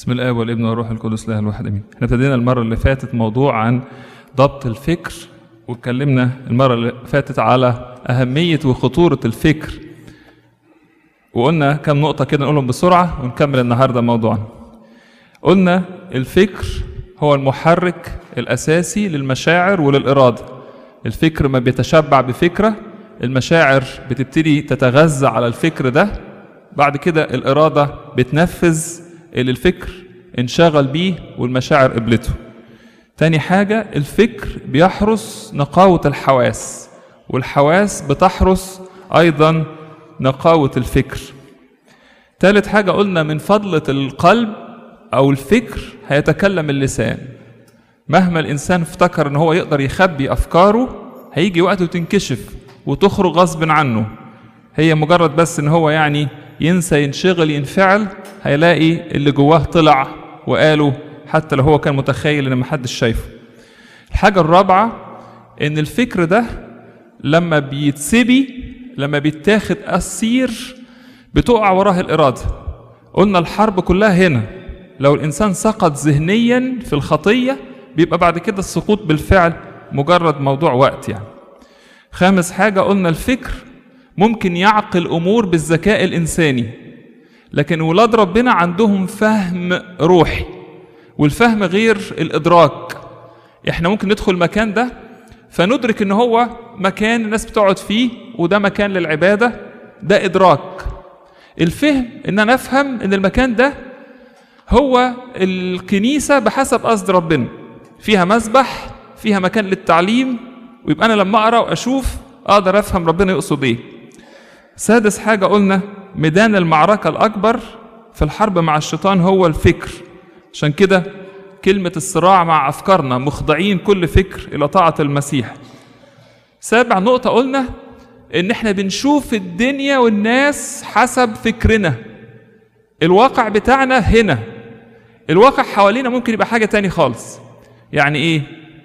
بسم الله والابن والروح القدس له الواحد امين احنا ابتدينا المره اللي فاتت موضوع عن ضبط الفكر واتكلمنا المره اللي فاتت على اهميه وخطوره الفكر وقلنا كم نقطه كده نقولهم بسرعه ونكمل النهارده موضوعنا قلنا الفكر هو المحرك الاساسي للمشاعر وللاراده الفكر ما بيتشبع بفكره المشاعر بتبتدي تتغذى على الفكر ده بعد كده الاراده بتنفذ اللي الفكر انشغل بيه والمشاعر قبلته تاني حاجة الفكر بيحرس نقاوة الحواس والحواس بتحرس أيضا نقاوة الفكر تالت حاجة قلنا من فضلة القلب أو الفكر هيتكلم اللسان مهما الإنسان افتكر إن هو يقدر يخبي أفكاره هيجي وقت وتنكشف وتخرج غصب عنه هي مجرد بس إن هو يعني ينسى ينشغل ينفعل هيلاقي اللي جواه طلع وقاله حتى لو هو كان متخيل ان محدش شايفه الحاجة الرابعة ان الفكر ده لما بيتسبي لما بيتاخد أسير بتقع وراه الإرادة قلنا الحرب كلها هنا لو الإنسان سقط ذهنيا في الخطية بيبقى بعد كده السقوط بالفعل مجرد موضوع وقت يعني خامس حاجة قلنا الفكر ممكن يعقل امور بالذكاء الانساني لكن ولاد ربنا عندهم فهم روحي والفهم غير الادراك احنا ممكن ندخل المكان ده فندرك ان هو مكان الناس بتقعد فيه وده مكان للعباده ده ادراك الفهم ان انا افهم ان المكان ده هو الكنيسه بحسب قصد ربنا فيها مسبح فيها مكان للتعليم ويبقى انا لما اقرا واشوف اقدر افهم ربنا يقصد ايه سادس حاجة قلنا ميدان المعركة الأكبر في الحرب مع الشيطان هو الفكر عشان كده كلمة الصراع مع أفكارنا مخضعين كل فكر إلى طاعة المسيح سابع نقطة قلنا إن إحنا بنشوف الدنيا والناس حسب فكرنا الواقع بتاعنا هنا الواقع حوالينا ممكن يبقى حاجة تاني خالص يعني إيه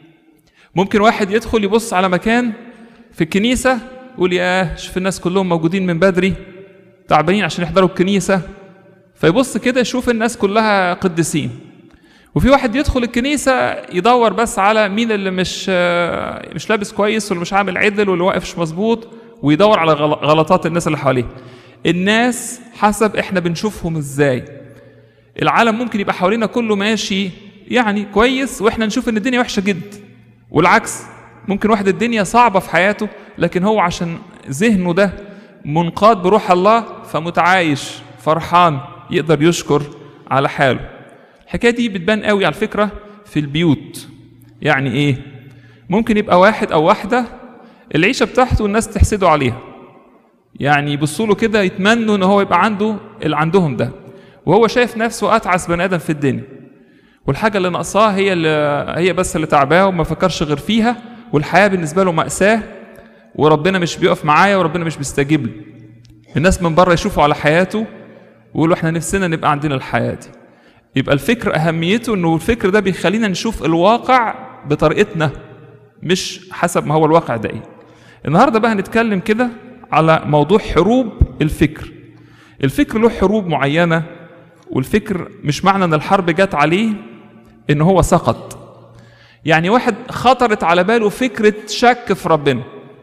ممكن واحد يدخل يبص على مكان في الكنيسة يقول ياه شوف الناس كلهم موجودين من بدري تعبانين عشان يحضروا الكنيسة فيبص كده يشوف الناس كلها قديسين وفي واحد يدخل الكنيسة يدور بس على مين اللي مش مش لابس كويس واللي مش عامل عدل واللي واقف مش مظبوط ويدور على غلطات الناس اللي حواليه الناس حسب احنا بنشوفهم ازاي العالم ممكن يبقى حوالينا كله ماشي يعني كويس واحنا نشوف ان الدنيا وحشة جدا والعكس ممكن واحد الدنيا صعبة في حياته لكن هو عشان ذهنه ده منقاد بروح الله فمتعايش فرحان يقدر يشكر على حاله الحكاية دي بتبان قوي على فكرة في البيوت يعني ايه ممكن يبقى واحد او واحدة العيشة بتاعته الناس تحسده عليها يعني يبصوا له كده يتمنوا ان هو يبقى عنده اللي عندهم ده وهو شايف نفسه اتعس بني ادم في الدنيا والحاجة اللي ناقصاه هي اللي هي بس اللي تعباه وما فكرش غير فيها والحياة بالنسبة له مأساة وربنا مش بيقف معايا وربنا مش بيستجيب لي الناس من بره يشوفوا على حياته ويقولوا احنا نفسنا نبقى عندنا الحياة دي يبقى الفكر أهميته إنه الفكر ده بيخلينا نشوف الواقع بطريقتنا مش حسب ما هو الواقع ده إيه النهاردة بقى هنتكلم كده على موضوع حروب الفكر الفكر له حروب معينة والفكر مش معنى إن الحرب جت عليه إن هو سقط يعني واحد خطرت على باله فكرة شك في ربنا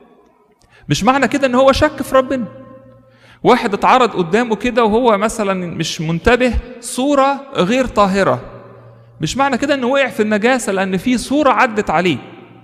مش معنى كده ان هو شك في ربنا واحد اتعرض قدامه كده وهو مثلا مش منتبه صورة غير طاهرة مش معنى كده انه وقع في النجاسة لان في صورة عدت عليه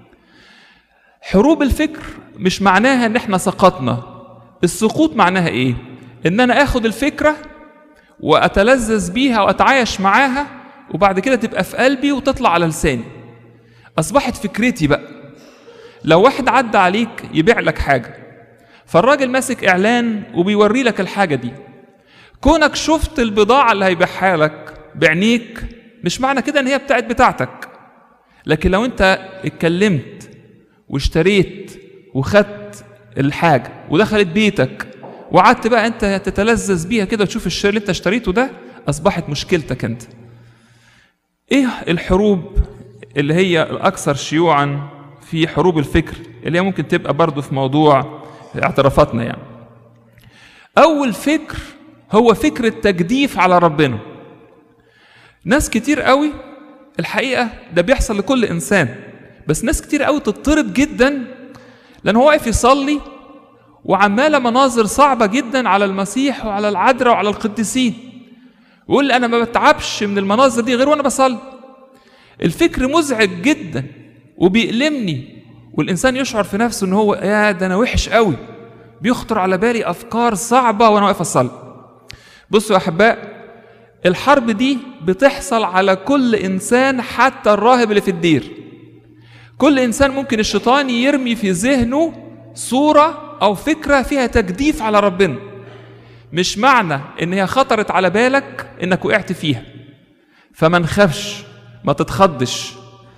حروب الفكر مش معناها ان احنا سقطنا السقوط معناها ايه ان انا اخد الفكرة واتلذذ بيها واتعايش معاها وبعد كده تبقى في قلبي وتطلع على لساني اصبحت فكرتي بقى لو واحد عدى عليك يبيع لك حاجه فالراجل ماسك اعلان وبيوري لك الحاجه دي كونك شفت البضاعه اللي هيبيعها لك بعينيك مش معنى كده ان هي بتاعت بتاعتك لكن لو انت اتكلمت واشتريت وخدت الحاجه ودخلت بيتك وقعدت بقى انت تتلذذ بيها كده وتشوف الشيء اللي انت اشتريته ده اصبحت مشكلتك انت ايه الحروب اللي هي الأكثر شيوعا في حروب الفكر اللي هي ممكن تبقى برضه في موضوع اعترافاتنا يعني أول فكر هو فكر التجديف على ربنا ناس كتير قوي الحقيقه ده بيحصل لكل انسان بس ناس كتير قوي تضطرب جدا لان هو واقف يصلي وعماله مناظر صعبه جدا على المسيح وعلى العذراء وعلى القديسين ويقول لي انا ما بتعبش من المناظر دي غير وانا بصلي الفكر مزعج جدا وبيألمني والانسان يشعر في نفسه ان هو يا ده انا وحش قوي بيخطر على بالي افكار صعبه وانا واقف اصلي بصوا يا احباء الحرب دي بتحصل على كل انسان حتى الراهب اللي في الدير كل انسان ممكن الشيطان يرمي في ذهنه صوره او فكره فيها تجديف على ربنا مش معنى ان هي خطرت على بالك انك وقعت فيها فما نخافش ما تتخضش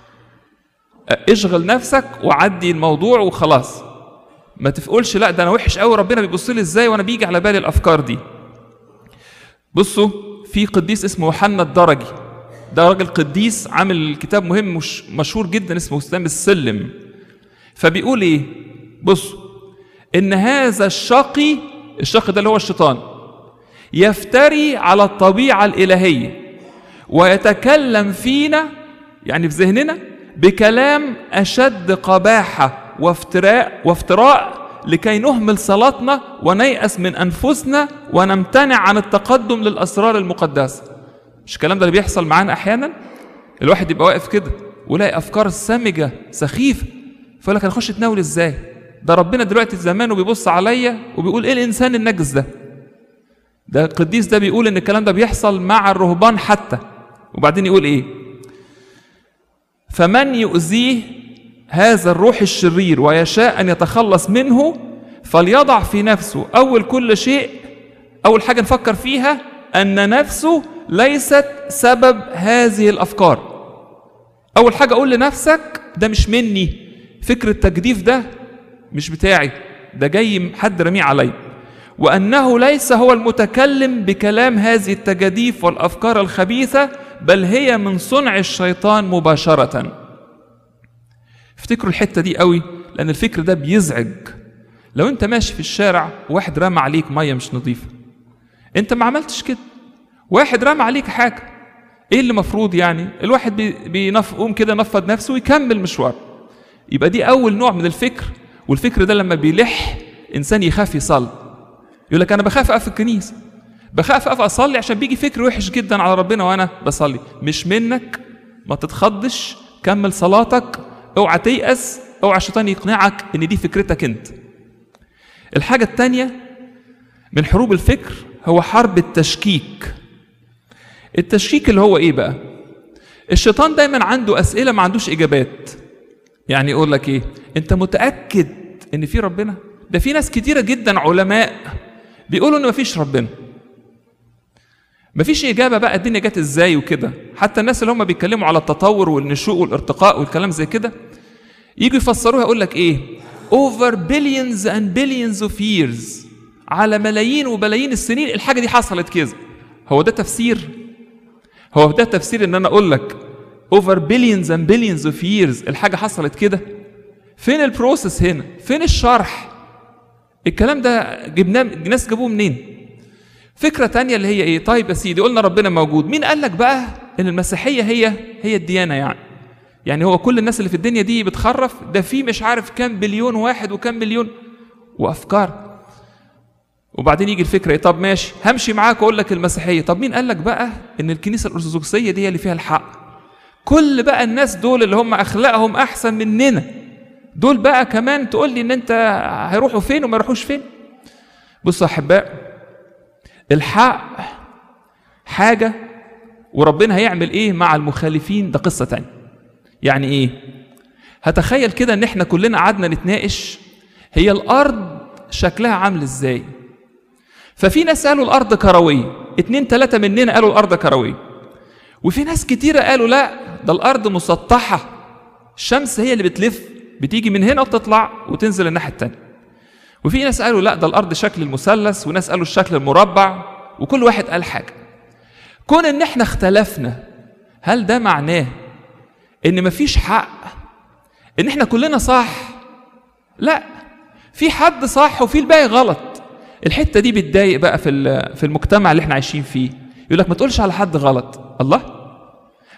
اشغل نفسك وعدي الموضوع وخلاص ما تقولش لا ده انا وحش قوي ربنا بيبص لي ازاي وانا بيجي على بالي الافكار دي بصوا في قديس اسمه يوحنا الدرجي ده راجل قديس عامل كتاب مهم مش مشهور جدا اسمه اسلام السلم فبيقول ايه بصوا ان هذا الشقي الشقي ده اللي هو الشيطان يفتري على الطبيعه الالهيه ويتكلم فينا يعني في ذهننا بكلام اشد قباحه وافتراء وافتراء لكي نهمل صلاتنا ونيأس من انفسنا ونمتنع عن التقدم للاسرار المقدسه مش الكلام ده اللي بيحصل معانا احيانا الواحد يبقى واقف كده ويلاقي افكار سامجه سخيفه فيقول لك انا اخش اتناول ازاي ده ربنا دلوقتي زمانه بيبص عليا وبيقول ايه الانسان النجس ده ده القديس ده بيقول ان الكلام ده بيحصل مع الرهبان حتى وبعدين يقول ايه فمن يؤذيه هذا الروح الشرير ويشاء ان يتخلص منه فليضع في نفسه اول كل شيء اول حاجه نفكر فيها ان نفسه ليست سبب هذه الافكار اول حاجه اقول لنفسك ده مش مني فكر التجديف ده مش بتاعي ده جاي حد رميه علي وانه ليس هو المتكلم بكلام هذه التجاديف والافكار الخبيثه بل هي من صنع الشيطان مباشره افتكروا الحته دي قوي لان الفكر ده بيزعج لو انت ماشي في الشارع واحد رمى عليك ميه مش نظيفه انت ما عملتش كده واحد رمى عليك حاجه ايه اللي مفروض يعني الواحد بيقوم كده نفض نفسه ويكمل مشوار يبقى دي اول نوع من الفكر والفكر ده لما بيلح انسان يخاف يصلي يقول لك انا بخاف اقف في الكنيسه بخاف اقف اصلي عشان بيجي فكر وحش جدا على ربنا وانا بصلي مش منك ما تتخضش كمل صلاتك اوعى تيأس اوعى الشيطان يقنعك ان دي فكرتك انت الحاجة التانية من حروب الفكر هو حرب التشكيك التشكيك اللي هو ايه بقى الشيطان دايما عنده اسئله ما عندوش اجابات يعني يقول لك ايه انت متاكد ان في ربنا ده في ناس كتيره جدا علماء بيقولوا ان مفيش ربنا مفيش اجابه بقى الدنيا جت ازاي وكده حتى الناس اللي هم بيتكلموا على التطور والنشوء والارتقاء والكلام زي كده يجوا يفسروها يقول لك ايه over billions and billions of years على ملايين وبلايين السنين الحاجه دي حصلت كده هو ده تفسير هو ده تفسير ان انا اقول لك over billions and billions of years الحاجه حصلت كده فين البروسيس هنا فين الشرح الكلام ده جبناه الناس جابوه منين فكرة تانية اللي هي ايه طيب يا سيدي قلنا ربنا موجود مين قال لك بقى ان المسيحية هي هي الديانة يعني يعني هو كل الناس اللي في الدنيا دي بتخرف ده في مش عارف كام بليون واحد وكام مليون وافكار وبعدين يجي الفكرة ايه طب ماشي همشي معاك واقول لك المسيحية طب مين قال لك بقى ان الكنيسة الارثوذكسية دي هي اللي فيها الحق كل بقى الناس دول اللي هم اخلاقهم احسن مننا دول بقى كمان تقول لي ان انت هيروحوا فين وما يروحوش فين بصوا يا احباء الحق حاجة وربنا هيعمل ايه مع المخالفين ده قصة تانية يعني ايه هتخيل كده ان احنا كلنا قعدنا نتناقش هي الارض شكلها عامل ازاي ففي ناس قالوا الارض كروية اتنين تلاتة مننا قالوا الارض كروية وفي ناس كتيرة قالوا لا ده الارض مسطحة الشمس هي اللي بتلف بتيجي من هنا وتطلع وتنزل الناحية التانية وفي ناس قالوا لا ده الارض شكل المثلث وناس قالوا الشكل المربع وكل واحد قال حاجه كون ان احنا اختلفنا هل ده معناه ان مفيش حق ان احنا كلنا صح لا في حد صح وفي الباقي غلط الحته دي بتضايق بقى في في المجتمع اللي احنا عايشين فيه يقول لك ما تقولش على حد غلط الله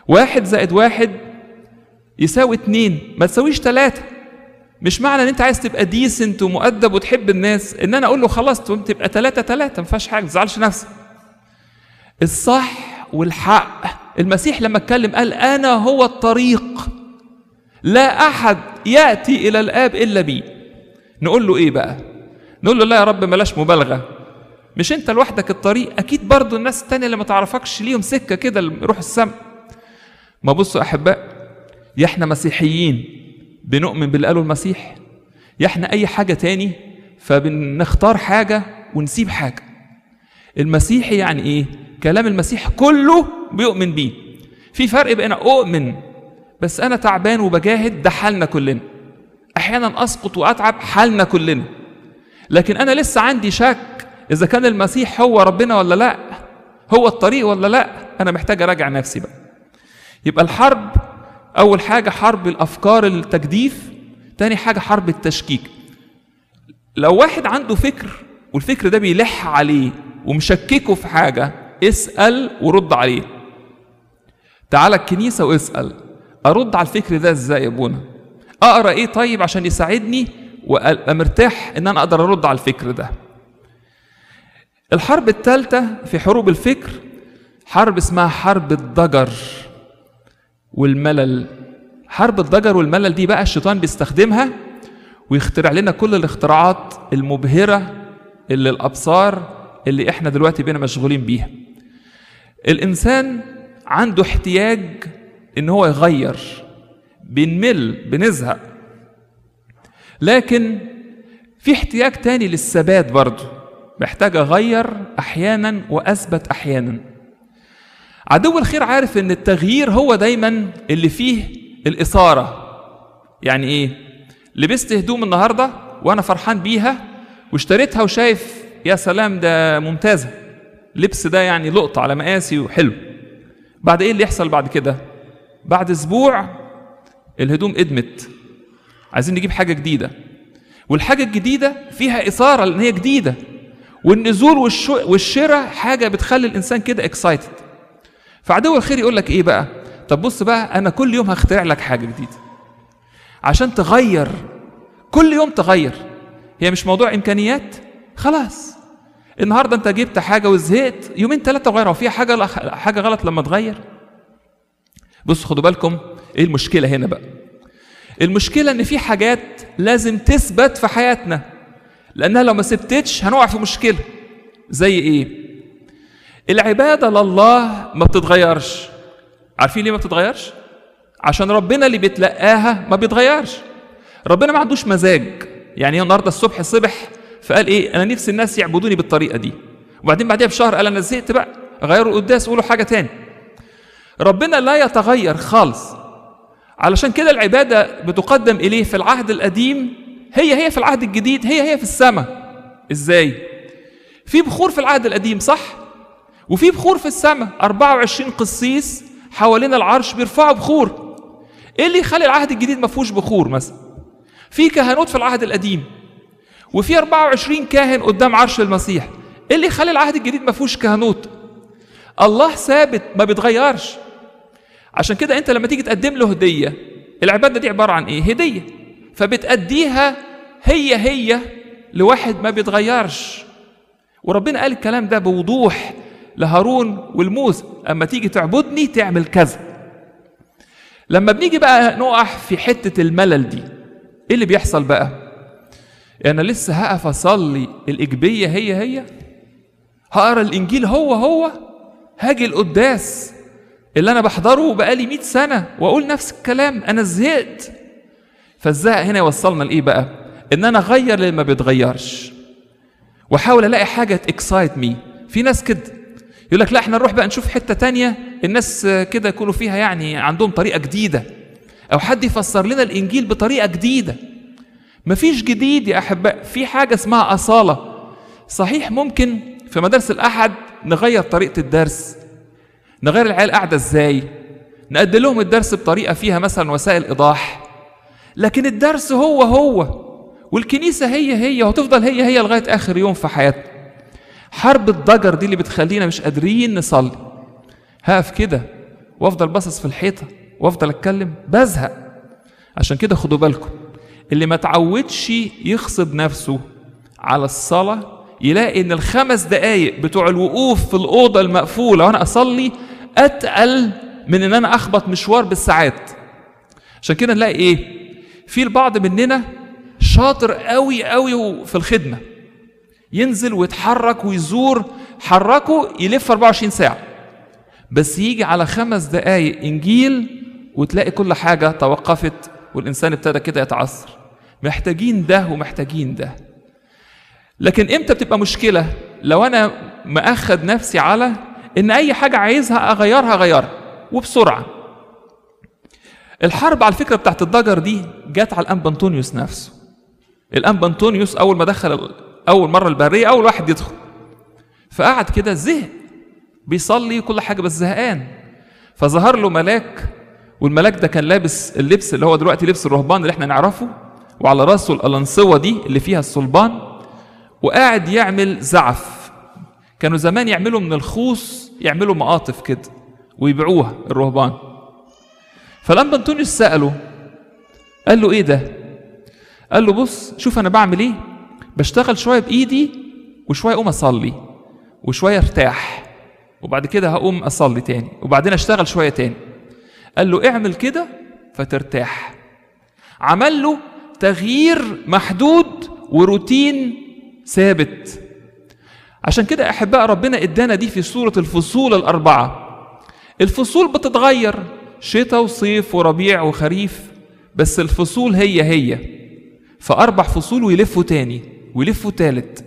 واحد زائد واحد يساوي اتنين ما تساويش تلاتة مش معنى ان انت عايز تبقى ديسنت ومؤدب وتحب الناس ان انا اقول له خلاص تبقى تلاتة تلاتة ما فيهاش حاجة ما تزعلش نفسك الصح والحق المسيح لما اتكلم قال انا هو الطريق لا احد ياتي الى الاب الا بي نقول له ايه بقى نقول له لا يا رب بلاش مبالغه مش انت لوحدك الطريق اكيد برضو الناس التانية اللي ما تعرفكش ليهم سكه كده يروح السماء ما بصوا احباء يا احنا مسيحيين بنؤمن باللي قاله المسيح يا احنا اي حاجه تاني فبنختار حاجه ونسيب حاجه المسيحي يعني ايه كلام المسيح كله بيؤمن بيه في فرق بين اؤمن بس انا تعبان وبجاهد ده حالنا كلنا احيانا اسقط واتعب حالنا كلنا لكن انا لسه عندي شك اذا كان المسيح هو ربنا ولا لا هو الطريق ولا لا انا محتاج اراجع نفسي بقى يبقى الحرب اول حاجه حرب الافكار التجديف تاني حاجه حرب التشكيك لو واحد عنده فكر والفكر ده بيلح عليه ومشككه في حاجه اسال ورد عليه تعال الكنيسه واسال ارد على الفكر ده ازاي يا ابونا اقرا ايه طيب عشان يساعدني وابقى مرتاح ان انا اقدر ارد على الفكر ده الحرب الثالثه في حروب الفكر حرب اسمها حرب الضجر والملل حرب الضجر والملل دي بقى الشيطان بيستخدمها ويخترع لنا كل الاختراعات المبهره اللي الابصار اللي احنا دلوقتي بينا مشغولين بيها الانسان عنده احتياج ان هو يغير بنمل بنزهق لكن في احتياج تاني للثبات برضه محتاج اغير احيانا واثبت احيانا عدو الخير عارف ان التغيير هو دايما اللي فيه الاثاره يعني ايه لبست هدوم النهارده وانا فرحان بيها واشتريتها وشايف يا سلام ده ممتازه لبس ده يعني لقطه على مقاسي وحلو بعد ايه اللي يحصل بعد كده بعد اسبوع الهدوم ادمت عايزين نجيب حاجه جديده والحاجه الجديده فيها اثاره لان هي جديده والنزول والشراء حاجه بتخلي الانسان كده اكسايتد فعدو الخير يقول لك ايه بقى طب بص بقى انا كل يوم هخترع لك حاجه جديده عشان تغير كل يوم تغير هي مش موضوع امكانيات خلاص النهارده انت جبت حاجه وزهقت يومين ثلاثه غيرها وفيها حاجه حاجه غلط لما تغير بص خدوا بالكم ايه المشكله هنا بقى المشكله ان في حاجات لازم تثبت في حياتنا لانها لو ما ثبتتش هنقع في مشكله زي ايه العباده لله ما بتتغيرش عارفين ليه ما بتتغيرش عشان ربنا اللي بيتلقاها ما بيتغيرش ربنا ما عندوش مزاج يعني النهارده الصبح صبح فقال ايه انا نفسي الناس يعبدوني بالطريقه دي وبعدين بعديها بشهر قال انا زهقت بقى غيروا القداس قولوا حاجه تاني ربنا لا يتغير خالص علشان كده العبادة بتقدم إليه في العهد القديم هي هي في العهد الجديد هي هي في السماء إزاي؟ في بخور في العهد القديم صح؟ وفي بخور في السماء 24 قسيس حوالين العرش بيرفعوا بخور ايه اللي يخلي العهد الجديد ما فيهوش بخور مثلا في كهنوت في العهد القديم وفي 24 كاهن قدام عرش المسيح ايه اللي يخلي العهد الجديد ما فيهوش كهنوت الله ثابت ما بيتغيرش عشان كده انت لما تيجي تقدم له هديه العباده دي عباره عن ايه هديه فبتأديها هي هي لواحد ما بيتغيرش وربنا قال الكلام ده بوضوح لهارون والموسى اما تيجي تعبدني تعمل كذا لما بنيجي بقى نقع في حته الملل دي ايه اللي بيحصل بقى انا لسه هقف اصلي الاجبيه هي هي هقرا الانجيل هو هو هاجي القداس اللي انا بحضره بقالي 100 سنه واقول نفس الكلام انا زهقت فالزهق هنا يوصلنا لايه بقى ان انا اغير اللي ما بيتغيرش واحاول الاقي حاجه تكسايت مي في ناس كده يقول لك لا احنا نروح بقى نشوف حته تانية الناس كده يكونوا فيها يعني عندهم طريقه جديده او حد يفسر لنا الانجيل بطريقه جديده مفيش جديد يا احباء في حاجه اسمها اصاله صحيح ممكن في مدارس الاحد نغير طريقه الدرس نغير العيال قاعده ازاي نقدم لهم الدرس بطريقه فيها مثلا وسائل ايضاح لكن الدرس هو هو والكنيسه هي هي وهتفضل هي هي لغايه اخر يوم في حياتنا حرب الضجر دي اللي بتخلينا مش قادرين نصلي هقف كده وافضل باصص في الحيطه وافضل اتكلم بزهق عشان كده خدوا بالكم اللي ما تعودش يغصب نفسه على الصلاه يلاقي ان الخمس دقايق بتوع الوقوف في الاوضه المقفوله وانا اصلي اتقل من ان انا اخبط مشوار بالساعات عشان كده نلاقي ايه في البعض مننا شاطر قوي قوي في الخدمه ينزل ويتحرك ويزور حركه يلف 24 ساعه بس يجي على خمس دقايق انجيل وتلاقي كل حاجه توقفت والانسان ابتدى كده يتعثر محتاجين ده ومحتاجين ده لكن امتى بتبقى مشكله لو انا مأخد نفسي على ان اي حاجه عايزها اغيرها اغيرها وبسرعه الحرب على الفكره بتاعت الضجر دي جت على الانبا انطونيوس نفسه الانبا انطونيوس اول ما دخل اول مره البريه اول واحد يدخل فقعد كده زهق بيصلي كل حاجه بس زهقان فظهر له ملاك والملاك ده كان لابس اللبس اللي هو دلوقتي لبس الرهبان اللي احنا نعرفه وعلى راسه الالنصوه دي اللي فيها الصلبان وقاعد يعمل زعف كانوا زمان يعملوا من الخوص يعملوا مقاطف كده ويبيعوها الرهبان فلما انطونيوس سأله قال له ايه ده قال له بص شوف انا بعمل ايه بشتغل شويه بايدي وشويه اقوم اصلي وشويه ارتاح وبعد كده هقوم اصلي تاني وبعدين اشتغل شويه تاني قال له اعمل كده فترتاح عمل له تغيير محدود وروتين ثابت عشان كده احباء ربنا ادانا دي في سوره الفصول الاربعه الفصول بتتغير شتاء وصيف وربيع وخريف بس الفصول هي هي فاربع فصول ويلفوا تاني ويلفوا تالت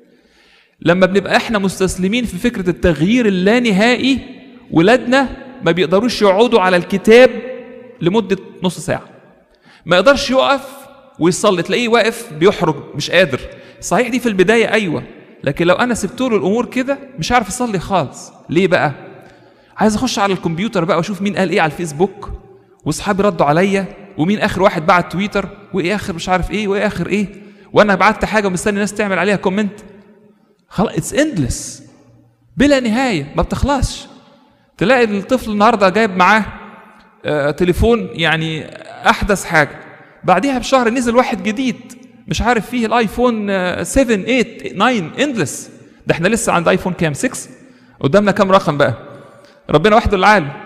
لما بنبقى احنا مستسلمين في فكره التغيير اللانهائي ولادنا ما بيقدروش يقعدوا على الكتاب لمده نص ساعه ما يقدرش يقف ويصلي تلاقيه واقف بيحرج مش قادر صحيح دي في البدايه ايوه لكن لو انا سبت له الامور كده مش عارف يصلي خالص ليه بقى عايز اخش على الكمبيوتر بقى واشوف مين قال ايه على الفيسبوك واصحابي ردوا عليا ومين اخر واحد بعت تويتر وايه اخر مش عارف ايه وايه اخر ايه وانا بعت حاجه ومستني الناس تعمل عليها كومنت خلاص اتس اندلس بلا نهايه ما بتخلصش تلاقي الطفل النهارده جايب معاه آه تليفون يعني احدث حاجه بعديها بشهر نزل واحد جديد مش عارف فيه الايفون 7 8 9 اندلس ده احنا لسه عند ايفون كام 6 قدامنا كام رقم بقى ربنا وحده اللي عالم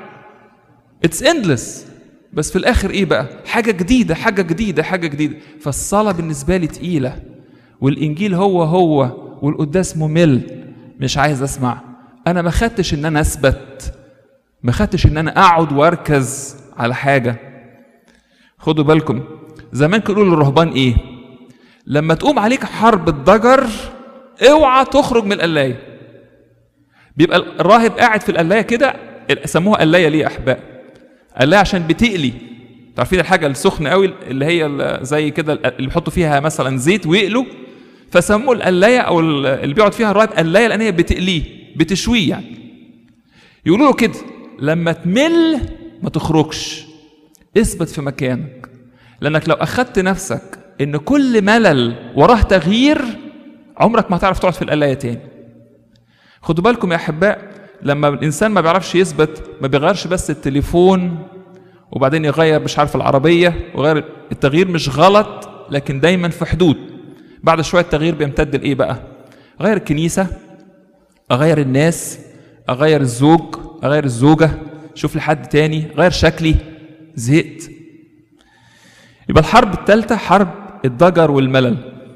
اتس اندلس بس في الاخر ايه بقى حاجه جديده حاجه جديده حاجه جديده فالصلاه بالنسبه لي تقيله والانجيل هو هو والقداس ممل مش عايز اسمع انا ما خدتش ان انا اثبت ما خدتش ان انا اقعد واركز على حاجه خدوا بالكم زمان كانوا للرهبان ايه لما تقوم عليك حرب الضجر اوعى تخرج من القلايه بيبقى الراهب قاعد في القلايه كده سموها قلايه ليه يا احباء قلايه عشان بتقلي عارفين الحاجه السخنه قوي اللي هي زي كده اللي بيحطوا فيها مثلا زيت ويقلوا فسموه القلايه او اللي بيقعد فيها الراهب قلايه لان هي بتقليه بتشويه يعني يقولوا له كده لما تمل ما تخرجش اثبت في مكانك لانك لو اخدت نفسك ان كل ملل وراه تغيير عمرك ما هتعرف تقعد في القلايه تاني خدوا بالكم يا احباء لما الانسان ما بيعرفش يثبت ما بيغيرش بس التليفون وبعدين يغير مش عارف العربيه وغير التغيير مش غلط لكن دايما في حدود بعد شويه التغيير بيمتد لايه بقى اغير الكنيسه اغير الناس اغير الزوج اغير الزوجه شوف لي حد تاني غير شكلي زهقت يبقى الحرب الثالثه حرب الضجر والملل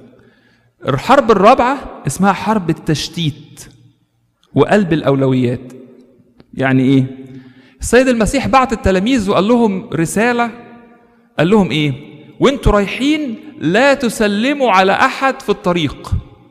الحرب الرابعه اسمها حرب التشتيت وقلب الاولويات يعني ايه السيد المسيح بعت التلاميذ وقال لهم رساله قال لهم ايه وانتوا رايحين لا تسلموا على احد في الطريق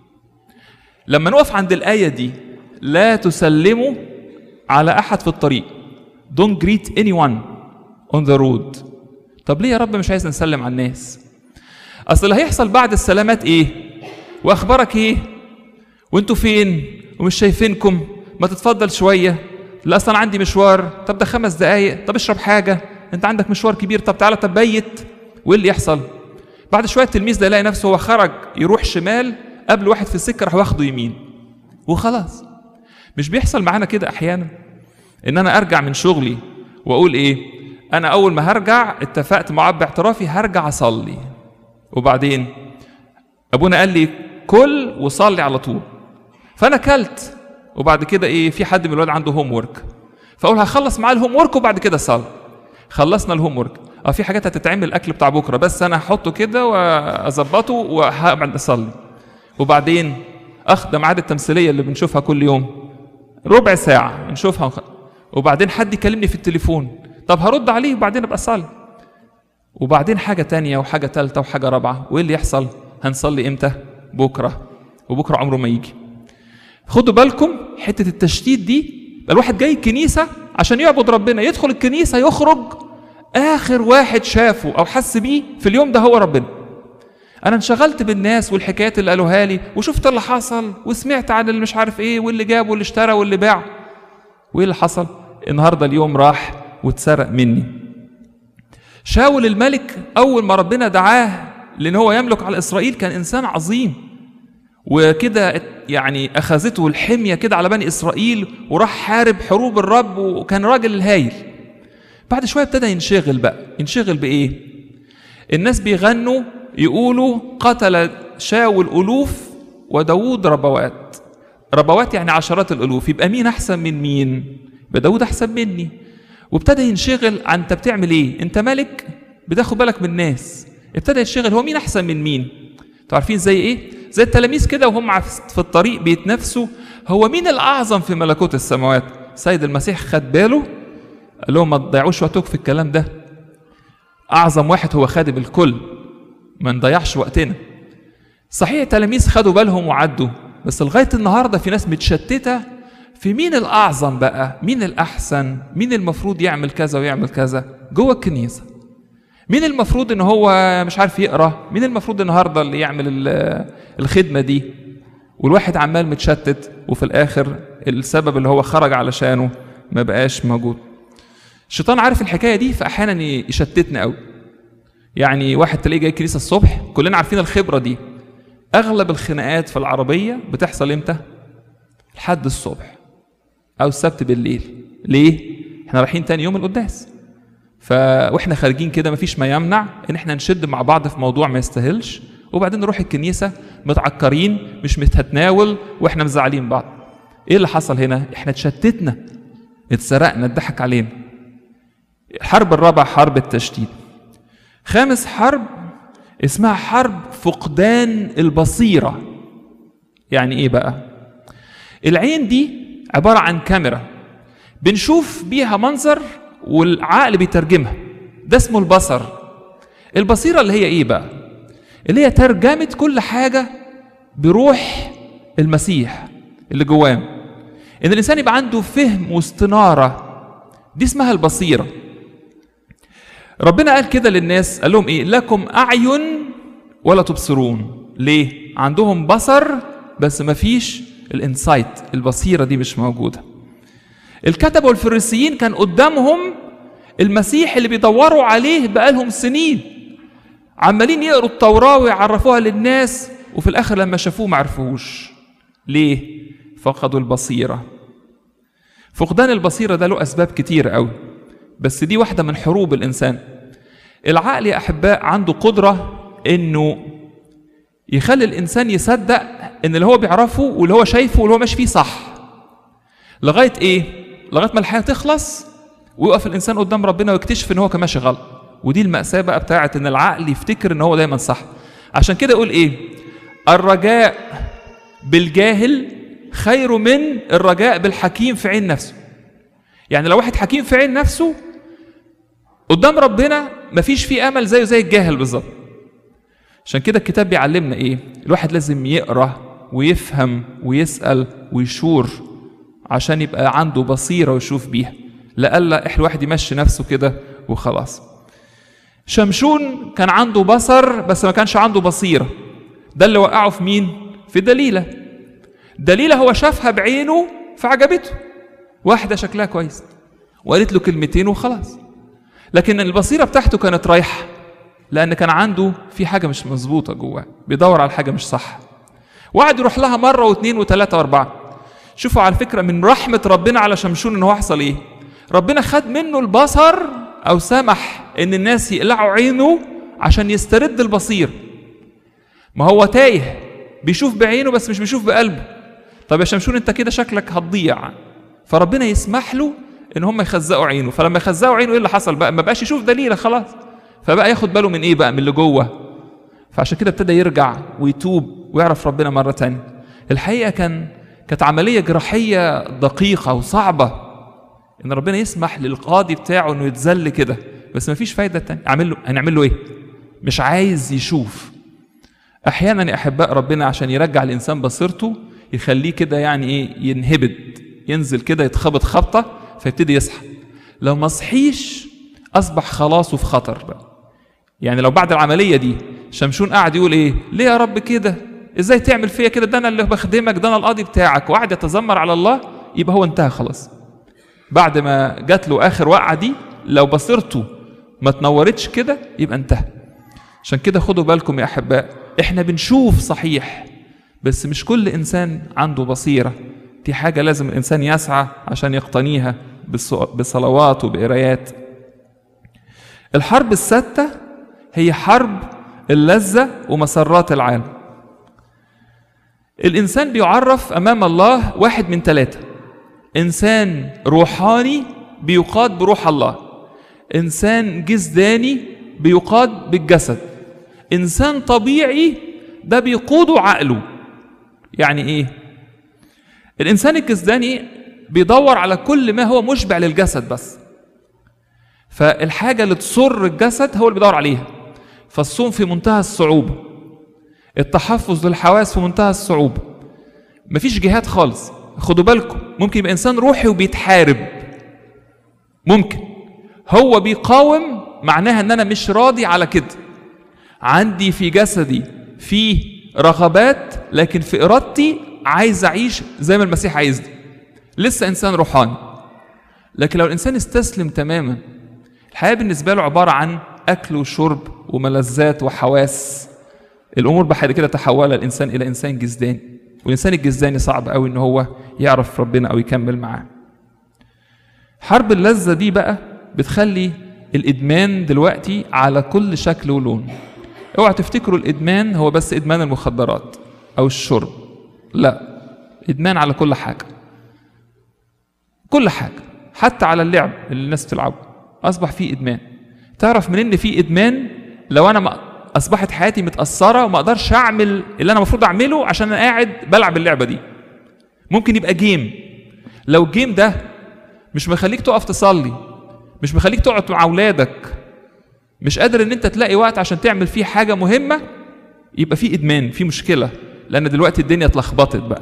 لما نقف عند الايه دي لا تسلموا على احد في الطريق don't greet anyone on the road طب ليه يا رب مش عايز نسلم على الناس اصل اللي هيحصل بعد السلامات ايه واخبارك ايه وانتوا فين ومش شايفينكم ما تتفضل شويه لا اصلا عندي مشوار طب ده خمس دقايق طب اشرب حاجه انت عندك مشوار كبير طب تعالى طب بيت وايه اللي يحصل بعد شويه التلميذ ده يلاقي نفسه هو خرج يروح شمال قبل واحد في السكه راح واخده يمين وخلاص مش بيحصل معانا كده احيانا ان انا ارجع من شغلي واقول ايه انا اول ما هرجع اتفقت مع اب اعترافي هرجع اصلي وبعدين ابونا قال لي كل وصلي على طول فانا كلت وبعد كده ايه في حد من الولاد عنده هوم ورك فاقول هخلص معاه الهوم ورك وبعد كده اصلي خلصنا الهوم ورك اه في حاجات هتتعمل الاكل بتاع بكره بس انا هحطه كده واظبطه وهقعد اصلي وبعدين اخد ميعاد التمثيليه اللي بنشوفها كل يوم ربع ساعه نشوفها ونخ... وبعدين حد يكلمني في التليفون طب هرد عليه وبعدين ابقى اصلي وبعدين حاجه تانية وحاجه تالتة وحاجه رابعه وايه اللي يحصل هنصلي امتى بكره وبكره عمره ما يجي خدوا بالكم حته التشتيت دي الواحد جاي الكنيسه عشان يعبد ربنا يدخل الكنيسه يخرج اخر واحد شافه او حس بيه في اليوم ده هو ربنا انا انشغلت بالناس والحكايات اللي قالوها لي وشفت اللي حصل وسمعت عن اللي مش عارف ايه واللي جاب واللي اشترى واللي باع وايه اللي حصل النهارده اليوم راح واتسرق مني شاول الملك اول ما ربنا دعاه لان هو يملك على اسرائيل كان انسان عظيم وكده يعني اخذته الحميه كده على بني اسرائيل وراح حارب حروب الرب وكان راجل الهايل بعد شويه ابتدى ينشغل بقى ينشغل بايه الناس بيغنوا يقولوا قتل شاول الوف وداوود ربوات ربوات يعني عشرات الالوف يبقى مين احسن من مين يبقى داوود احسن مني وابتدى ينشغل عن انت بتعمل ايه انت ملك بتاخد بالك من الناس ابتدى ينشغل هو مين احسن من مين انتوا عارفين زي ايه زي التلاميذ كده وهم في الطريق بيتنافسوا هو مين الاعظم في ملكوت السماوات سيد المسيح خد باله قال لهم ما تضيعوش وقتكم في الكلام ده اعظم واحد هو خادم الكل ما نضيعش وقتنا صحيح التلاميذ خدوا بالهم وعدوا بس لغايه النهارده في ناس متشتته في مين الاعظم بقى مين الاحسن مين المفروض يعمل كذا ويعمل كذا جوه الكنيسه مين المفروض ان هو مش عارف يقرا مين المفروض النهارده اللي يعمل الخدمه دي والواحد عمال متشتت وفي الاخر السبب اللي هو خرج علشانه ما بقاش موجود الشيطان عارف الحكايه دي فاحيانا يشتتنا قوي يعني واحد تلاقيه جاي الكنيسه الصبح كلنا عارفين الخبره دي اغلب الخناقات في العربيه بتحصل امتى لحد الصبح او السبت بالليل ليه احنا رايحين تاني يوم القداس ف واحنا خارجين كده مفيش ما يمنع ان احنا نشد مع بعض في موضوع ما يستاهلش وبعدين نروح الكنيسه متعكرين مش متهتناول واحنا مزعلين بعض ايه اللي حصل هنا احنا اتشتتنا اتسرقنا اتضحك علينا الحرب الرابعه حرب التشتيت خامس حرب اسمها حرب فقدان البصيره يعني ايه بقى العين دي عباره عن كاميرا بنشوف بيها منظر والعقل بيترجمها ده اسمه البصر البصيره اللي هي ايه بقى اللي هي ترجمه كل حاجه بروح المسيح اللي جواه ان الانسان يبقى عنده فهم واستناره دي اسمها البصيره ربنا قال كده للناس قال لهم ايه لكم اعين ولا تبصرون ليه عندهم بصر بس ما فيش الانسايت البصيره دي مش موجوده الكتبه والفريسيين كان قدامهم المسيح اللي بيدوروا عليه بقالهم سنين عمالين يقروا التوراه ويعرفوها للناس وفي الاخر لما شافوه ما عرفوهوش ليه فقدوا البصيره فقدان البصيره ده له اسباب كتير قوي بس دي واحده من حروب الانسان العقل يا احباء عنده قدره انه يخلي الانسان يصدق ان اللي هو بيعرفه واللي هو شايفه واللي هو ماشي فيه صح لغايه ايه لغايه ما الحياه تخلص ويقف الانسان قدام ربنا ويكتشف ان هو كان ماشي غلط ودي المأساة بقى بتاعت ان العقل يفتكر ان هو دايما صح عشان كده يقول ايه الرجاء بالجاهل خير من الرجاء بالحكيم في عين نفسه يعني لو واحد حكيم في عين نفسه قدام ربنا مفيش فيه امل زيه زي الجاهل بالظبط عشان كده الكتاب بيعلمنا ايه الواحد لازم يقرا ويفهم ويسال ويشور عشان يبقى عنده بصيره ويشوف بيها لألا إحنا الواحد يمشي نفسه كده وخلاص شمشون كان عنده بصر بس ما كانش عنده بصيرة ده اللي وقعه في مين؟ في دليلة دليلة هو شافها بعينه فعجبته واحدة شكلها كويس وقالت له كلمتين وخلاص لكن البصيرة بتاعته كانت رايحة لأن كان عنده في حاجة مش مظبوطة جواه بيدور على حاجة مش صح وقعد يروح لها مرة واثنين وثلاثة وأربعة شوفوا على فكرة من رحمة ربنا على شمشون إن هو حصل إيه ربنا خد منه البصر او سمح ان الناس يقلعوا عينه عشان يسترد البصير ما هو تايه بيشوف بعينه بس مش بيشوف بقلبه طب يا شمشون انت كده شكلك هتضيع فربنا يسمح له ان هم يخزقوا عينه فلما يخزقوا عينه ايه اللي حصل بقى ما بقاش يشوف دليل خلاص فبقى ياخد باله من ايه بقى من اللي جوه فعشان كده ابتدى يرجع ويتوب ويعرف ربنا مرة تانية الحقيقة كان كانت عملية جراحية دقيقة وصعبة ان ربنا يسمح للقاضي بتاعه انه يتذل كده بس مفيش فايدة تانية اعمل له هنعمل له ايه مش عايز يشوف احيانا يا احباء ربنا عشان يرجع الانسان بصيرته يخليه كده يعني ايه ينهبد ينزل كده يتخبط خبطه فيبتدي يصحى لو ما صحيش اصبح خلاصه في خطر بقى يعني لو بعد العمليه دي شمشون قاعد يقول ايه ليه يا رب كده ازاي تعمل فيا كده ده انا اللي بخدمك ده انا القاضي بتاعك وقعد يتذمر على الله يبقى هو انتهى خلاص بعد ما جات له اخر وقعه دي لو بصيرته ما تنورتش كده يبقى انتهى عشان كده خدوا بالكم يا احباء احنا بنشوف صحيح بس مش كل انسان عنده بصيره دي حاجه لازم الانسان يسعى عشان يقتنيها بصلوات وبقرايات الحرب السادسه هي حرب اللذه ومسرات العالم الانسان بيعرف امام الله واحد من ثلاثه انسان روحاني بيقاد بروح الله انسان جسداني بيقاد بالجسد انسان طبيعي ده بيقوده عقله يعني ايه الانسان الجسداني بيدور على كل ما هو مشبع للجسد بس فالحاجة اللي تسر الجسد هو اللي بيدور عليها فالصوم في منتهى الصعوبة التحفظ للحواس في منتهى الصعوبة مفيش جهاد خالص خدوا بالكم ممكن يبقى انسان روحي وبيتحارب ممكن هو بيقاوم معناها ان انا مش راضي على كده عندي في جسدي في رغبات لكن في ارادتي عايز اعيش زي ما المسيح عايزني لسه انسان روحاني لكن لو الانسان استسلم تماما الحياه بالنسبه له عباره عن اكل وشرب وملذات وحواس الامور بعد كده تحول الانسان الى انسان جسداني والانسان الجسداني صعب قوي ان هو يعرف ربنا او يكمل معاه حرب اللذه دي بقى بتخلي الادمان دلوقتي على كل شكل ولون اوعى تفتكروا الادمان هو بس ادمان المخدرات او الشرب لا ادمان على كل حاجه كل حاجه حتى على اللعب اللي الناس بتلعبه اصبح فيه ادمان تعرف منين ان في ادمان لو انا ما اصبحت حياتي متاثره وما اقدرش اعمل اللي انا المفروض اعمله عشان انا قاعد بلعب اللعبه دي ممكن يبقى جيم لو الجيم ده مش مخليك تقف تصلي مش مخليك تقعد مع اولادك مش قادر ان انت تلاقي وقت عشان تعمل فيه حاجه مهمه يبقى في ادمان في مشكله لان دلوقتي الدنيا اتلخبطت بقى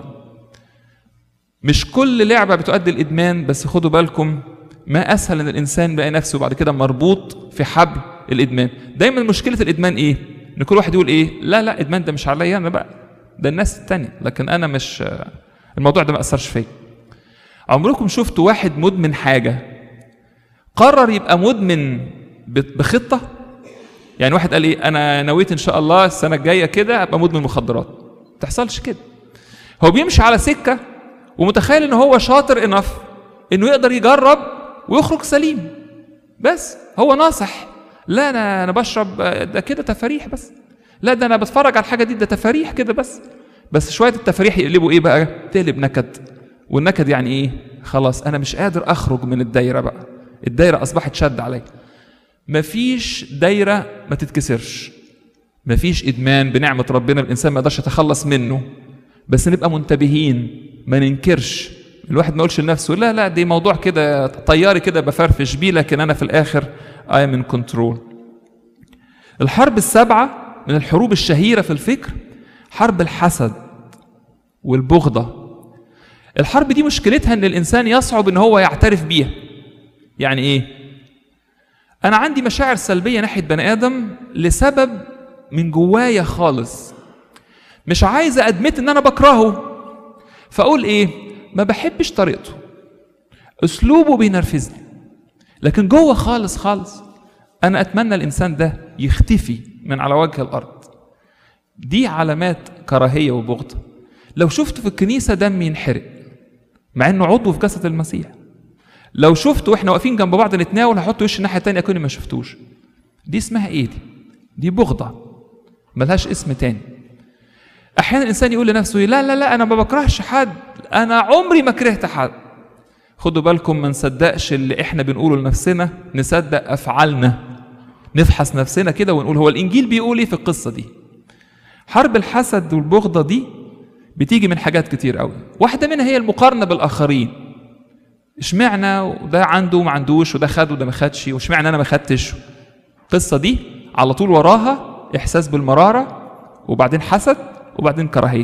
مش كل لعبه بتؤدي الادمان بس خدوا بالكم ما اسهل ان الانسان يلاقي نفسه بعد كده مربوط في حبل الادمان دايما مشكله الادمان ايه ان كل واحد يقول ايه لا لا ادمان ده مش عليا انا بقى ده الناس التانية لكن انا مش الموضوع ده ما اثرش فيا عمركم شفتوا واحد مدمن حاجه قرر يبقى مدمن بخطه يعني واحد قال ايه انا نويت ان شاء الله السنه الجايه كده ابقى مدمن مخدرات ما تحصلش كده هو بيمشي على سكه ومتخيل ان هو شاطر انف انه يقدر يجرب ويخرج سليم بس هو ناصح لا انا انا بشرب ده كده تفاريح بس لا ده انا بتفرج على الحاجه دي ده تفاريح كده بس بس شويه التفاريح يقلبوا ايه بقى تقلب نكد والنكد يعني ايه خلاص انا مش قادر اخرج من الدايره بقى الدايره اصبحت شد عليا مفيش دايره ما تتكسرش مفيش ادمان بنعمه ربنا الانسان ما يقدرش يتخلص منه بس نبقى منتبهين ما ننكرش الواحد ما يقولش لنفسه لا لا دي موضوع كده طياري كده بفرفش بيه لكن انا في الاخر اي من كنترول الحرب السبعه من الحروب الشهيره في الفكر حرب الحسد والبغضه الحرب دي مشكلتها ان الانسان يصعب ان هو يعترف بيها يعني ايه انا عندي مشاعر سلبيه ناحيه بني ادم لسبب من جوايا خالص مش عايز ادمت ان انا بكرهه فاقول ايه ما بحبش طريقته اسلوبه بينرفزني لكن جوه خالص خالص انا اتمنى الانسان ده يختفي من على وجه الارض دي علامات كراهيه وبغضه لو شفته في الكنيسه دم ينحرق مع انه عضو في جسد المسيح لو شفته واحنا واقفين جنب بعض نتناول هحط وش الناحيه التانيه اكني ما شفتوش دي اسمها ايه دي دي بغضه ملهاش اسم تاني احيانا الانسان يقول لنفسه لا لا لا انا ما بكرهش حد انا عمري ما كرهت حد خدوا بالكم ما نصدقش اللي احنا بنقوله لنفسنا نصدق افعالنا نفحص نفسنا كده ونقول هو الانجيل بيقول ايه في القصه دي حرب الحسد والبغضه دي بتيجي من حاجات كتير قوي واحده منها هي المقارنه بالاخرين اشمعنى وده عنده وما عندوش وده خد وده ما خدش واشمعنى انا ما خدتش القصه دي على طول وراها احساس بالمراره وبعدين حسد وبعدين كراهيه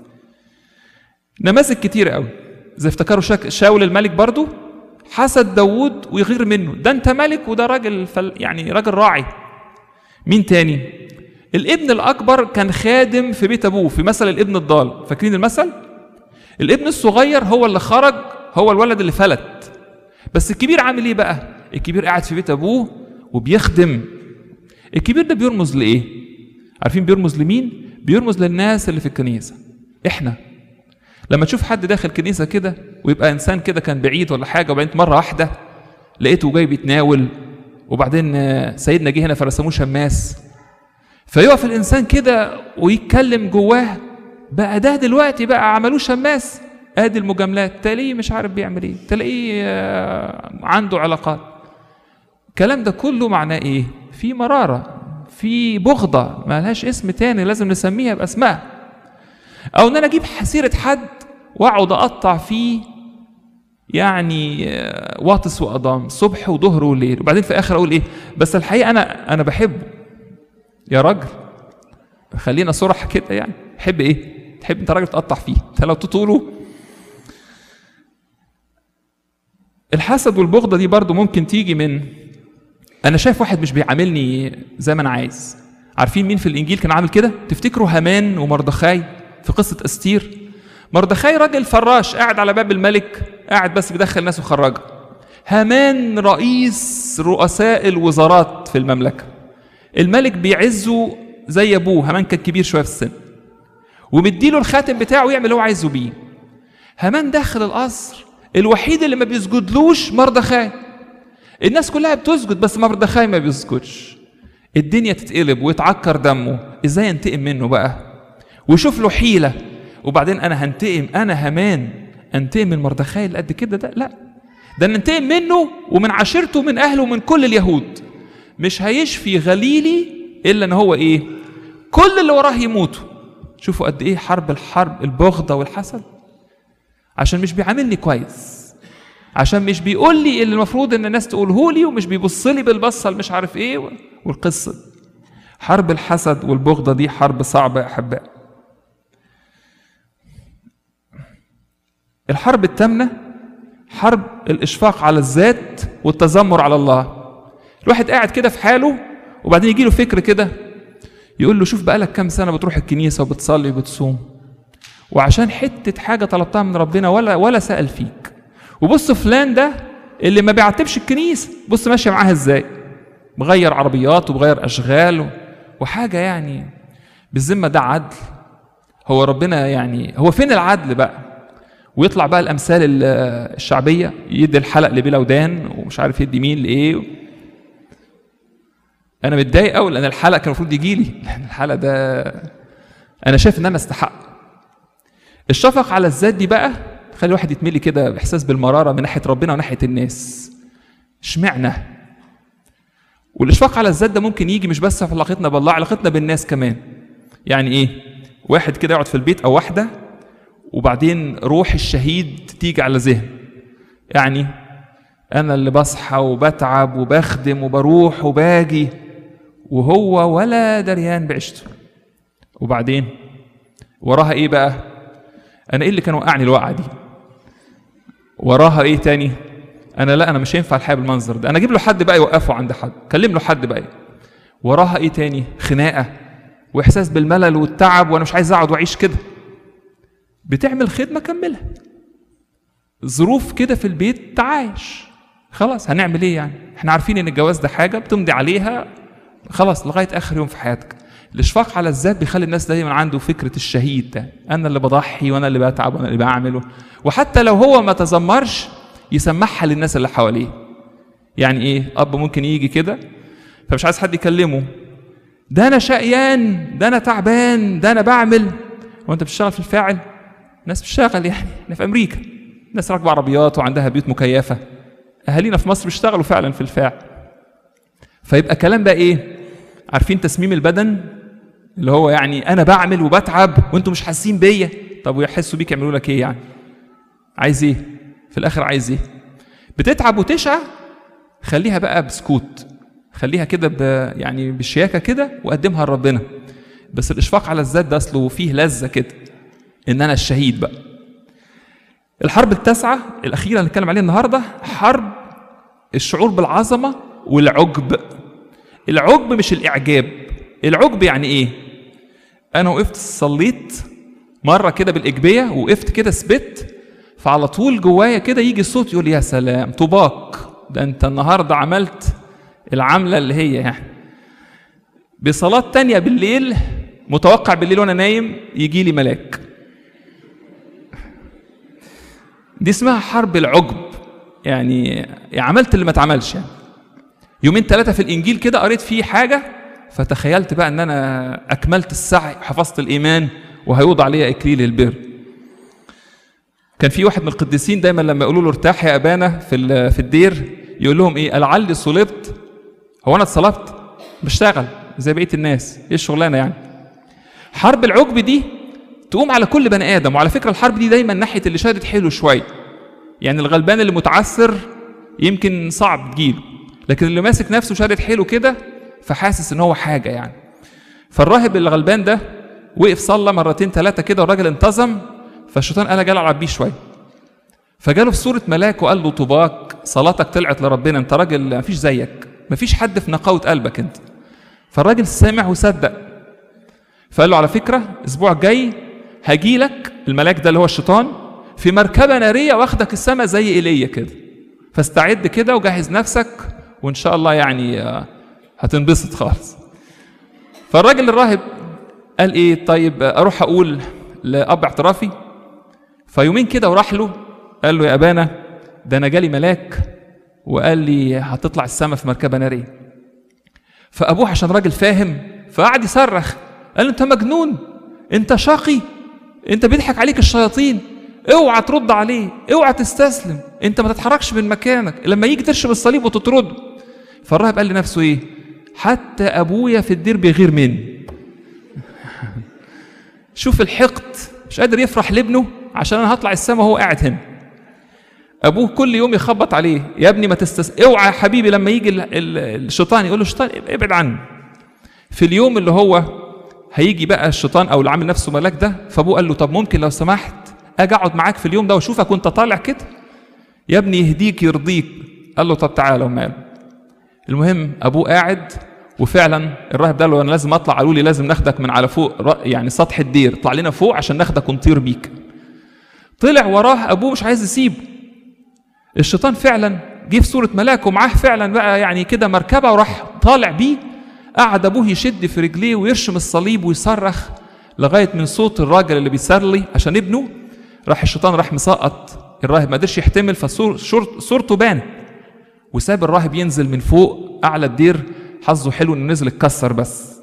نماذج كتير قوي زي افتكروا شك... شاول الملك برضو حسد داوود ويغير منه ده انت ملك وده راجل فل... يعني راجل راعي مين تاني الابن الاكبر كان خادم في بيت ابوه في مثل الابن الضال فاكرين المثل الابن الصغير هو اللي خرج هو الولد اللي فلت بس الكبير عامل ايه بقى الكبير قاعد في بيت ابوه وبيخدم الكبير ده بيرمز لايه عارفين بيرمز لمين بيرمز للناس اللي في الكنيسه احنا لما تشوف حد داخل كنيسه كده ويبقى انسان كده كان بعيد ولا حاجه وبعدين مره واحده لقيته جاي بيتناول وبعدين سيدنا جه هنا فرسموه شماس فيقف الانسان كده ويتكلم جواه بقى ده دلوقتي بقى عملوه شماس ادي المجاملات تلاقيه مش عارف بيعمل ايه تلاقيه عنده علاقات الكلام ده كله معناه ايه في مراره في بغضه ما لهاش اسم تاني لازم نسميها باسمائها او ان انا اجيب سيره حد واقعد اقطع فيه يعني واطس واضام صبح وظهر وليل وبعدين في الاخر اقول ايه بس الحقيقه انا انا بحبه يا راجل خلينا صرح كده يعني تحب ايه تحب انت راجل تقطع فيه انت لو تطوله الحسد والبغضة دي برضو ممكن تيجي من أنا شايف واحد مش بيعاملني زي ما أنا عايز عارفين مين في الإنجيل كان عامل كده؟ تفتكروا هامان ومردخاي في قصة أستير مردخاي راجل فراش قاعد على باب الملك قاعد بس بيدخل ناس وخرجها هامان رئيس رؤساء الوزارات في المملكة الملك بيعزه زي أبوه هامان كان كبير شوية في السن ومديله الخاتم بتاعه يعمل اللي هو عايزه بيه هامان داخل القصر الوحيد اللي ما بيسجدلوش مردخاي الناس كلها بتسجد بس مردخاي ما بيسجدش الدنيا تتقلب ويتعكر دمه ازاي ينتقم منه بقى ويشوف له حيلة وبعدين انا هنتقم انا همان انتقم من مردخاي اللي قد كده ده لا ده ننتقم منه ومن عشيرته ومن اهله ومن كل اليهود مش هيشفي غليلي الا ان هو ايه كل اللي وراه يموتوا شوفوا قد ايه حرب الحرب البغضه والحسد عشان مش بيعاملني كويس عشان مش بيقول لي اللي المفروض ان الناس تقوله لي ومش بيبص لي بالبصه اللي مش عارف ايه والقصه حرب الحسد والبغضه دي حرب صعبه يا احباء الحرب الثامنه حرب الاشفاق على الذات والتذمر على الله الواحد قاعد كده في حاله وبعدين يجي له فكر كده يقول له شوف بقالك كام سنه بتروح الكنيسه وبتصلي وبتصوم وعشان حته حاجه طلبتها من ربنا ولا ولا سال فيك وبص فلان ده اللي ما بيعتبش الكنيسه بص ماشيه معاها ازاي مغير عربيات ومغير اشغال وحاجه يعني بالذمه ده عدل هو ربنا يعني هو فين العدل بقى ويطلع بقى الامثال الشعبيه يدي الحلق لبلا ودان ومش عارف يدي مين لايه انا متضايق قوي لان الحلق كان المفروض يجي لي لان الحلق ده انا شايف ان انا استحق الشفق على الذات دي بقى خلي الواحد يتملي كده باحساس بالمراره من ناحيه ربنا وناحيه الناس اشمعنى والاشفاق على الذات ده ممكن يجي مش بس في علاقتنا بالله علاقتنا بالناس كمان يعني ايه واحد كده يقعد في البيت او واحده وبعدين روح الشهيد تيجي على ذهن يعني انا اللي بصحى وبتعب وبخدم وبروح وباجي وهو ولا دريان بعشته وبعدين وراها ايه بقى انا ايه اللي كان وقعني الوقعه دي وراها ايه تاني انا لا انا مش هينفع الحياه بالمنظر ده انا اجيب له حد بقى يوقفه عند حد كلم له حد بقى وراها ايه تاني خناقه واحساس بالملل والتعب وانا مش عايز اقعد واعيش كده بتعمل خدمه كملها ظروف كده في البيت تعايش خلاص هنعمل ايه يعني احنا عارفين ان الجواز ده حاجه بتمضي عليها خلاص لغايه اخر يوم في حياتك الاشفاق على الذات بيخلي الناس دايما عنده فكره الشهيد ده انا اللي بضحي وانا اللي بتعب وانا اللي بعمله وحتى لو هو ما تذمرش يسمعها للناس اللي حواليه يعني ايه اب ممكن يجي كده فمش عايز حد يكلمه ده انا شقيان ده انا تعبان ده انا بعمل وانت بتشتغل في الفاعل ناس بتشتغل يعني احنا في امريكا ناس راكبه عربيات وعندها بيوت مكيفه اهالينا في مصر بيشتغلوا فعلا في الفاعل فيبقى كلام بقى ايه عارفين تسميم البدن اللي هو يعني انا بعمل وبتعب وانتم مش حاسين بيا طب ويحسوا بيك يعملوا لك ايه يعني عايز ايه في الاخر عايز ايه بتتعب وتشقى خليها بقى بسكوت خليها كده ب... يعني بالشياكه كده وقدمها لربنا بس الاشفاق على الذات ده اصله فيه لذه كده ان انا الشهيد بقى الحرب التاسعه الاخيره اللي هنتكلم عليها النهارده حرب الشعور بالعظمه والعجب العجب مش الاعجاب العجب يعني ايه انا وقفت صليت مره كده بالاجبيه وقفت كده ثبت فعلى طول جوايا كده يجي صوت يقول يا سلام طباق ده انت النهارده عملت العمله اللي هي يعني بصلاه تانية بالليل متوقع بالليل وانا نايم يجي لي ملاك دي اسمها حرب العجب يعني, يعني عملت اللي ما اتعملش يعني يومين ثلاثه في الانجيل كده قريت فيه حاجه فتخيلت بقى ان انا اكملت السعي وحفظت الايمان وهيوضع عليا اكليل البر كان في واحد من القديسين دايما لما يقولوا له ارتاح يا ابانا في في الدير يقول لهم ايه لعلي صلبت هو انا اتصلبت بشتغل زي بقيه الناس ايه الشغلانه يعني حرب العجب دي تقوم على كل بني ادم وعلى فكره الحرب دي دايما ناحيه اللي شادد حيله شويه يعني الغلبان اللي متعثر يمكن صعب تجيله لكن اللي ماسك نفسه شادد حيله كده فحاسس ان هو حاجه يعني فالراهب اللي غلبان ده وقف صلى مرتين ثلاثه كده والراجل انتظم فالشيطان قال جال العب بيه شويه فجاله في صوره ملاك وقال له طوباك صلاتك طلعت لربنا انت راجل مفيش زيك مفيش حد في نقاوه قلبك انت فالراجل سمع وصدق فقال له على فكره الاسبوع الجاي هجي لك الملاك ده اللي هو الشيطان في مركبه ناريه واخدك السماء زي ايليا كده فاستعد كده وجهز نفسك وان شاء الله يعني هتنبسط خالص فالراجل الراهب قال ايه طيب اروح اقول لاب اعترافي فيومين كده وراح له قال له يا ابانا ده انا جالي ملاك وقال لي هتطلع السما في مركبه ناريه فابوه عشان راجل فاهم فقعد يصرخ قال له انت مجنون انت شقي انت بيضحك عليك الشياطين اوعى ترد عليه اوعى تستسلم انت ما تتحركش من مكانك لما يجي ترشم الصليب وتطرده فالراهب قال لنفسه ايه حتى ابويا في الدير بيغير مني شوف الحقد مش قادر يفرح لابنه عشان انا هطلع السما وهو قاعد هنا ابوه كل يوم يخبط عليه يا ابني ما تستس اوعى يا حبيبي لما يجي ال... ال... الشيطان يقول له الشيطان ابعد عني في اليوم اللي هو هيجي بقى الشيطان او اللي عامل نفسه ملاك ده فابوه قال له طب ممكن لو سمحت اجي اقعد معاك في اليوم ده واشوفك وانت طالع كده يا ابني يهديك يرضيك قال له طب تعالى وماله المهم ابوه قاعد وفعلا الراهب ده قال له انا لازم اطلع قالوا لي لازم ناخدك من على فوق يعني سطح الدير اطلع لنا فوق عشان ناخدك ونطير بيك طلع وراه ابوه مش عايز يسيبه الشيطان فعلا جه في صوره ملاك ومعاه فعلا بقى يعني كده مركبه وراح طالع بيه قعد ابوه يشد في رجليه ويرشم الصليب ويصرخ لغايه من صوت الراجل اللي بيصلي عشان ابنه راح الشيطان راح مسقط الراهب ما قدرش يحتمل فصورته بانت وساب الراهب ينزل من فوق اعلى الدير حظه حلو انه نزل اتكسر بس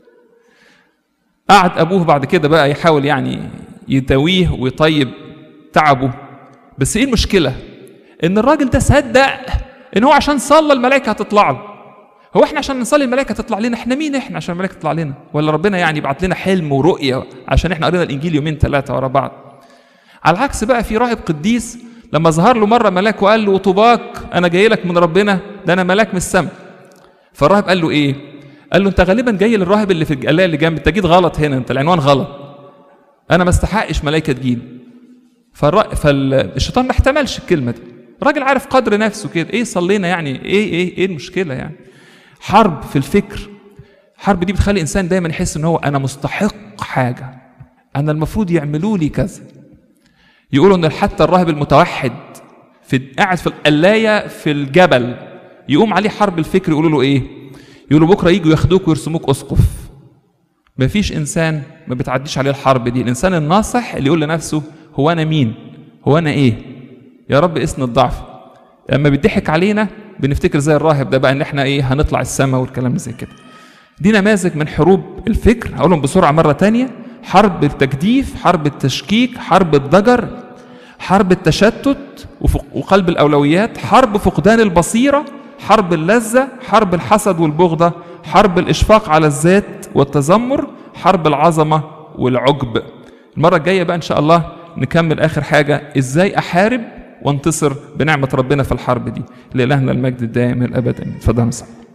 قعد ابوه بعد كده بقى يحاول يعني يداويه ويطيب تعبه بس ايه المشكله ان الراجل ده صدق ان هو عشان صلى الملائكه هتطلع له هو احنا عشان نصلي الملائكه تطلع لنا احنا مين احنا عشان الملائكه تطلع لنا ولا ربنا يعني يبعت لنا حلم ورؤيه عشان احنا قرينا الانجيل يومين ثلاثه ورا بعض على العكس بقى في راهب قديس لما ظهر له مره ملاك وقال له طوباك انا جاي لك من ربنا ده انا ملاك من السماء فالراهب قال له ايه قال له انت غالبا جاي للراهب اللي في الجلاله اللي جنب انت جيت غلط هنا انت العنوان غلط انا ما استحقش ملائكه تجيني فالر... فالشيطان ما احتملش الكلمه دي الراجل عارف قدر نفسه كده ايه صلينا يعني ايه ايه ايه المشكله يعني حرب في الفكر الحرب دي بتخلي الانسان دايما يحس ان هو انا مستحق حاجه انا المفروض يعملوا لي كذا يقولوا ان حتى الراهب المتوحد في قاعد في القلايه في الجبل يقوم عليه حرب الفكر يقولوا له ايه يقولوا بكره يجوا ياخدوك ويرسموك اسقف مفيش انسان ما بتعديش عليه الحرب دي الانسان الناصح اللي يقول لنفسه هو انا مين هو انا ايه يا رب اسند ضعفي لما بيضحك علينا بنفتكر زي الراهب ده بقى ان احنا ايه هنطلع السماء والكلام زي كده دي نماذج من حروب الفكر هقولهم بسرعه مره تانية حرب التجديف حرب التشكيك حرب الضجر حرب التشتت وقلب الاولويات حرب فقدان البصيره حرب اللذه حرب الحسد والبغضه حرب الاشفاق على الذات والتذمر حرب العظمه والعجب المره الجايه بقى ان شاء الله نكمل اخر حاجه ازاي احارب وانتصر بنعمه ربنا في الحرب دي لالهنا المجد الدائم الابد اتفضل يا